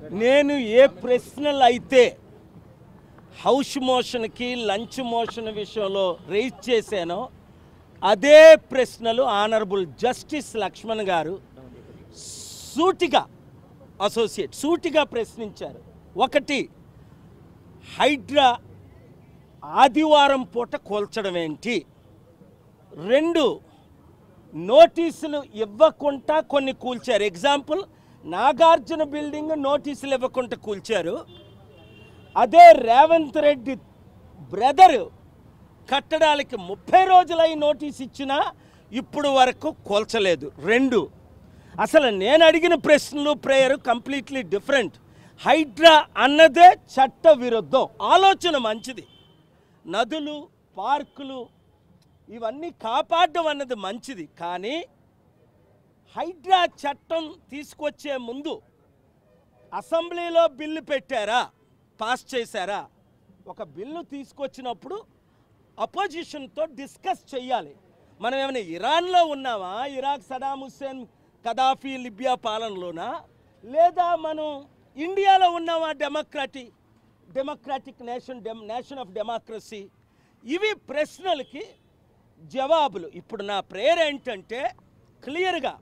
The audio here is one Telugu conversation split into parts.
నేను ఏ ప్రశ్నలు అయితే హౌస్ మోషన్కి లంచ్ మోషన్ విషయంలో రైజ్ చేశానో అదే ప్రశ్నలు ఆనరబుల్ జస్టిస్ లక్ష్మణ్ గారు సూటిగా అసోసియేట్ సూటిగా ప్రశ్నించారు ఒకటి హైడ్రా ఆదివారం పూట కూల్చడం ఏంటి రెండు నోటీసులు ఇవ్వకుండా కొన్ని కూల్చారు ఎగ్జాంపుల్ నాగార్జున బిల్డింగ్ నోటీసులు ఇవ్వకుండా కూల్చారు అదే రేవంత్ రెడ్డి బ్రదర్ కట్టడాలకి ముప్పై రోజులై నోటీస్ ఇచ్చినా ఇప్పుడు వరకు కూల్చలేదు రెండు అసలు నేను అడిగిన ప్రశ్నలు ప్రేయర్ కంప్లీట్లీ డిఫరెంట్ హైడ్రా అన్నదే చట్ట విరుద్ధం ఆలోచన మంచిది నదులు పార్కులు ఇవన్నీ కాపాడడం అన్నది మంచిది కానీ హైడ్రా చట్టం తీసుకొచ్చే ముందు అసెంబ్లీలో బిల్లు పెట్టారా పాస్ చేశారా ఒక బిల్లు తీసుకొచ్చినప్పుడు అపోజిషన్తో డిస్కస్ చేయాలి మనం ఏమైనా ఇరాన్లో ఉన్నామా Iraq Saddam Hussein Gaddafi Libya పాలనలోనా లేదా మనం ఇండియాలో ఉన్నామా డెమోక్రటీ డెమోక్రాటిక్ నేషన్ డెమ్ నేషన్ ఆఫ్ డెమోక్రసీ ఇవి ప్రశ్నలకి జవాబులు ఇప్పుడు నా ప్రేయర్ ఏంటంటే క్లియర్గా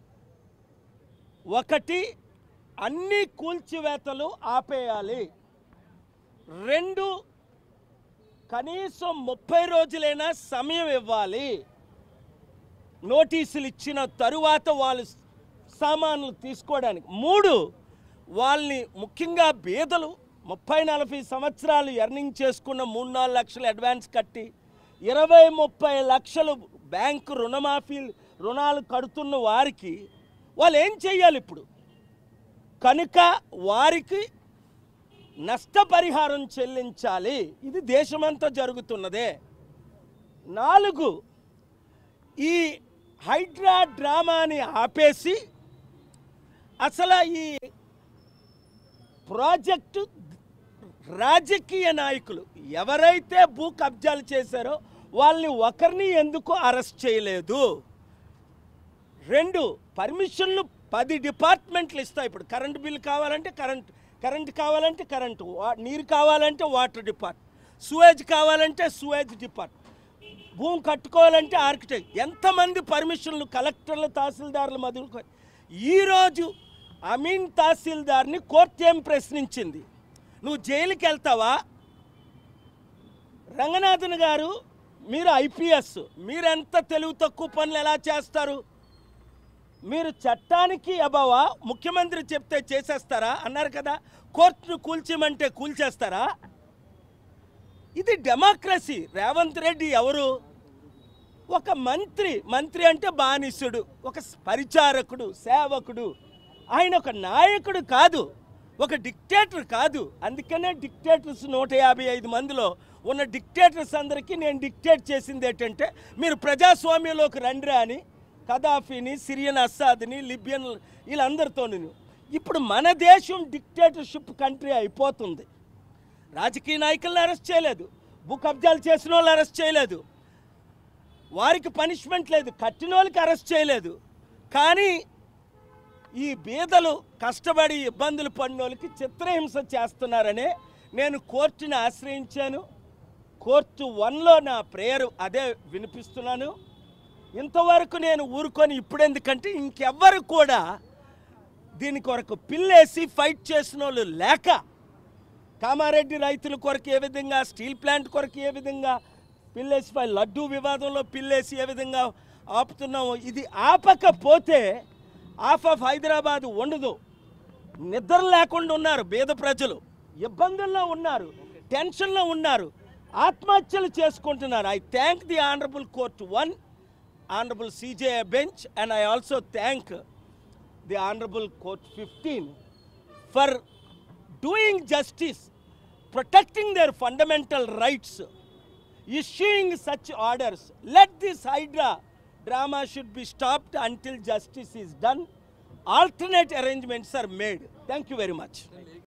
ఒకటి అన్ని కూల్చివేతలు ఆపేయాలి రెండు కనీసం ముప్పై రోజులైనా సమయం ఇవ్వాలి నోటీసులు ఇచ్చిన తరువాత వాళ్ళు సామాన్లు తీసుకోవడానికి మూడు వాళ్ళని ముఖ్యంగా బీదలు ముప్పై నలభై సంవత్సరాలు ఎర్నింగ్ చేసుకున్న మూడు నాలుగు లక్షలు అడ్వాన్స్ కట్టి ఇరవై ముప్పై లక్షలు బ్యాంకు రుణమాఫీ రుణాలు కడుతున్న వారికి వాళ్ళు ఏం చేయాలి ఇప్పుడు కనుక వారికి నష్టపరిహారం చెల్లించాలి ఇది దేశమంతా జరుగుతున్నదే నాలుగు ఈ హైడ్రా డ్రామాని ఆపేసి అసలు ఈ ప్రాజెక్టు రాజకీయ నాయకులు ఎవరైతే భూ కబ్జాలు చేశారో వాళ్ళని ఒకరిని ఎందుకు అరెస్ట్ చేయలేదు రెండు పర్మిషన్లు పది డిపార్ట్మెంట్లు ఇస్తాయి ఇప్పుడు కరెంట్ బిల్ కావాలంటే కరెంట్ కరెంట్ కావాలంటే కరెంటు వా- నీరు కావాలంటే వాటర్ డిపార్ట్ సువేజ్ కావాలంటే సువేజ్ డిపార్ట్ భూమి కట్టుకోవాలంటే ఆర్కిటెక్ట్ ఎంతమంది పర్మిషన్లు కలెక్టర్లు తహసీల్దార్లు మొదలుకొని ఈరోజు అమీన్ తహసీల్దార్ని కోర్టు ఏం ప్రశ్నించింది నువ్వు జైలుకి వెళ్తావా రంగనాథన్ గారు మీరు ఐపీఎస్ మీరెంత తెలివి తక్కువ పనులు ఎలా చేస్తారు మీరు చట్టానికి అబావా ముఖ్యమంత్రి చెప్తే చేసేస్తారా అన్నారు కదా కోర్టును కూల్చేయమంటే కూల్చేస్తారా ఇది డెమోక్రసీ రేవంత్ రెడ్డి ఎవరు ఒక మంత్రి మంత్రి అంటే బానిసుడు ఒక పరిచారకుడు సేవకుడు ఆయన ఒక నాయకుడు కాదు ఒక డిక్టేటర్ కాదు అందుకనే డిక్టేటర్స్ నూట యాభై ఐదు మందిలో ఉన్న డిక్టేటర్స్ అందరికీ నేను డిక్టేట్ చేసింది ఏంటంటే మీరు ప్రజాస్వామ్యంలోకి రండిరా అని కదాఫీని సిరియన్ అస్సాద్ని లిబియన్ వీళ్ళందరితోని ఇప్పుడు మన దేశం డిక్టేటర్షిప్ కంట్రీ అయిపోతుంది రాజకీయ నాయకులను అరెస్ట్ చేయలేదు భూ కబ్జాలు చేసిన వాళ్ళు అరెస్ట్ చేయలేదు వారికి పనిష్మెంట్ లేదు కట్టిన వాళ్ళకి అరెస్ట్ చేయలేదు కానీ ఈ బీదలు కష్టపడి ఇబ్బందులు పడిన వాళ్ళకి చిత్రహింస చేస్తున్నారనే నేను కోర్టుని ఆశ్రయించాను కోర్టు వన్లో నా ప్రేయర్ అదే వినిపిస్తున్నాను ఇంతవరకు నేను ఊరుకొని ఇప్పుడెందుకంటే ఇంకెవ్వరు కూడా దీని కొరకు పిల్లేసి ఫైట్ చేసిన వాళ్ళు లేక కామారెడ్డి రైతుల కొరకు ఏ విధంగా స్టీల్ ప్లాంట్ కొరకు ఏ విధంగా పిల్లేసి పై లడ్డూ వివాదంలో పిల్లేసి ఏ విధంగా ఆపుతున్నామో ఇది ఆపకపోతే ఆఫ్ ఆఫ్ హైదరాబాద్ ఉండదు నిద్ర లేకుండా ఉన్నారు పేద ప్రజలు ఇబ్బందుల్లో ఉన్నారు టెన్షన్లో ఉన్నారు ఆత్మహత్యలు చేసుకుంటున్నారు I thank the honourable court one honourable CJ bench and I also thank the honourable court fifteen for doing justice, protecting their fundamental rights, issuing such orders. Let this Hydra drama should be stopped until justice is done. Alternate arrangements are made. Thank you very much.